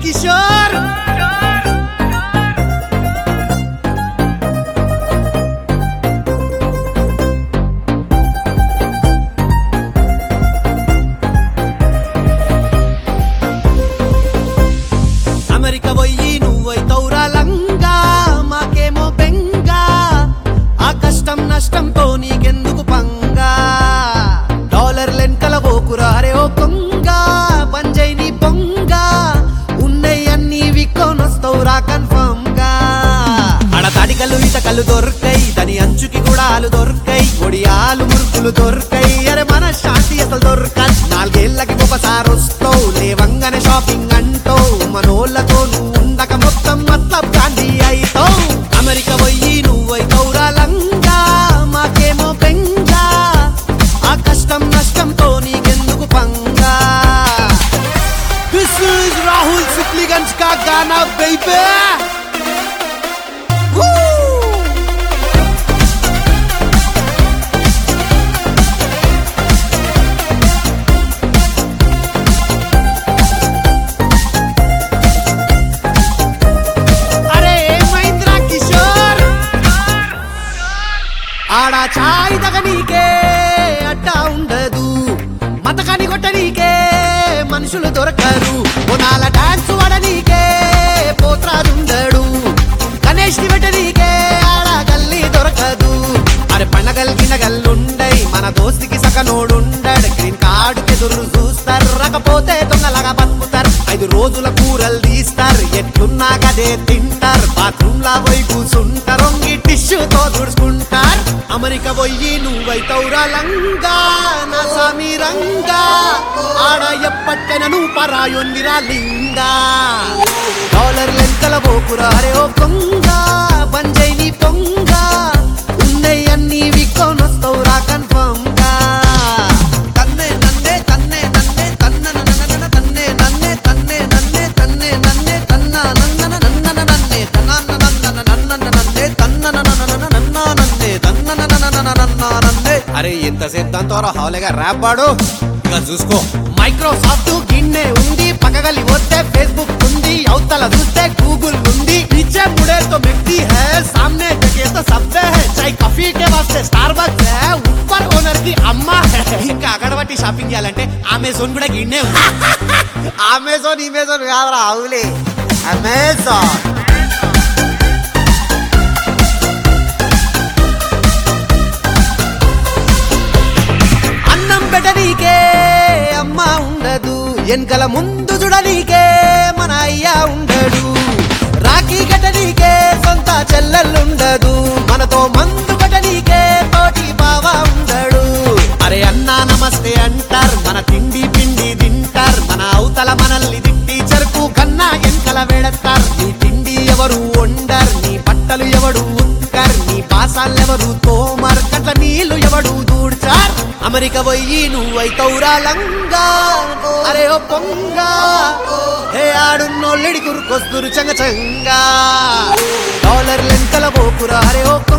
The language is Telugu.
కిషోర్ అమెరికా పోయి నువ్వైతౌరా లంగా మాకేమో బెంగా ఆ కష్టం నష్టంతో నీకెందుకు పంగా డాలర్ లెంకల ఓకురా అరే ఓ కొంగ పంజై నీ పొంగ ఉన్నయి అన్ని విక్కోనొస్తవురా కన్ఫర్మ్ గా ఆడ తాడికలు ఇటకలు దొరకై దాని అంచుకి కూడా ఆలు దొరకై ఒడియాలు మురుకులు దొరకై అరే మన శాంతి అసలు దొరక నాలుగేళ్లకి ఒకసారి వస్తావు లేవంగానే షాపింగ్ అంటావు మనోళ్ళతో నువ్వు ఉండక మొత్తం మతలబ్ గాంధీ అయితావు అమెరికా పోయి నువ్వైతవురా లంగా మాకేమో బెంగా ఆ కష్టం నష్టంతో నీకెందుకు పంగా దిస్ ఇస్ రాహుల్ సిప్లిగంజ్ కా గానా బేబీ అరే ఏమైందిరా కిషోర్ ఆడ చాయ్ తగనీకే అడ్డా ఉండదు మతకాని కొట్టనీకే మనుషులు దొరకరు కొనాల డాన్స్ వడనీకే పోత్రాదుండడు గణేష్ ని పెట్టనీకే ఆడ గల్లీ దొరకదు అరే పండగల్ గిన్నగల్లుండై మన దోస్తికి సకనోడుండడు గ్రీన్ కార్డు ఎదురు చూస్తారు రకపోతే దొంగలాగా బతుకుతారు ఐదు రోజుల కూరలు తీస్తారు ఎట్లున్నా కదే తింటారు బాత్రూమ్ లా పోయి కూర్చుంటారు ఒంగి టిష్యూతో తుడుచుకుంటారు అమెరికా పోయి నువ్వైతవురా లంగా నా సామి రంగా ఆడ ఎప్పటికైనా నువ్వు పరాయొందిరా లింగా డాలర్ లెంకల పోకురా అరే ఓ కొంగ బంజై నీ పొంగ ఉన్నయి అన్ని విక్కోనొస్తవురా కన్ఫర్మ్ గా తన్నే నన్నే తన్నే నన్నే తన్న నన్న తన్నే నన్నే తన్నే నన్నే తన్నే నన్నే తన్న నన్న నన్న నన్నే తన్న నన్న నన్న నన్నే తన్న నన్న నన్న నన్నే తన్న నన్న నన్న నన్నే అరే ఎంతసేపు దాంతో హాలేగా ర్యాప్ పాడు ఇక చూసుకో మైక్రోసాఫ్ట్ గిన్నె ఉంది పక్కగలి వస్తే ఫేస్బుక్ ఉంది అవతల చూస్తే గూగుల్ ఉంది पीछे मुड़े तो मिट्टी है सामने जगह तो सबसे है चाय कॉफी के वास्ते स्टारबक्स है ऊपर ఓనర్ కి అమ్మ ఇంకా అక్కడ బట్టి షాపింగ్ చేయాలంటే అమెజాన్ కూడా గిన్నే ఉంది అమెజాన్ ఇమెజాన్ కాదురా అవులే అమెజాన్ అన్నం పెట్టనీకే అమ్మ ఉండదు వెనకల ముందు చూడనీకే మన అయ్య ఉండడు రాఖీ కట్టనీకే సొంత చెల్లెల్లుండదు మనతో మందు కట్టనీకే తోటి బావ ఉండడు అరే అన్నా నమస్తే అంటారు మన తిండి పిండి తింటారు మన అవతల మనల్ని తిట్టి చెరుకు కన్నా వెనకల వెడతారు నీ తిండి ఎవరు వండర్ నీ బట్టలు ఎవడు ఉత్కర్ నీ పాసాలెవరు తోమర్ కట్ల నీళ్లు ఎవడు దూడ్చార్ అమెరికా పోయి నువ్వైతవురా లంగా అరే ఓ పొంగ హే ఆడున్నోళ్ళిడి కురుకొస్తురు చంగ చంగా డాలర్ లెంకల పోకురా అరే ఓ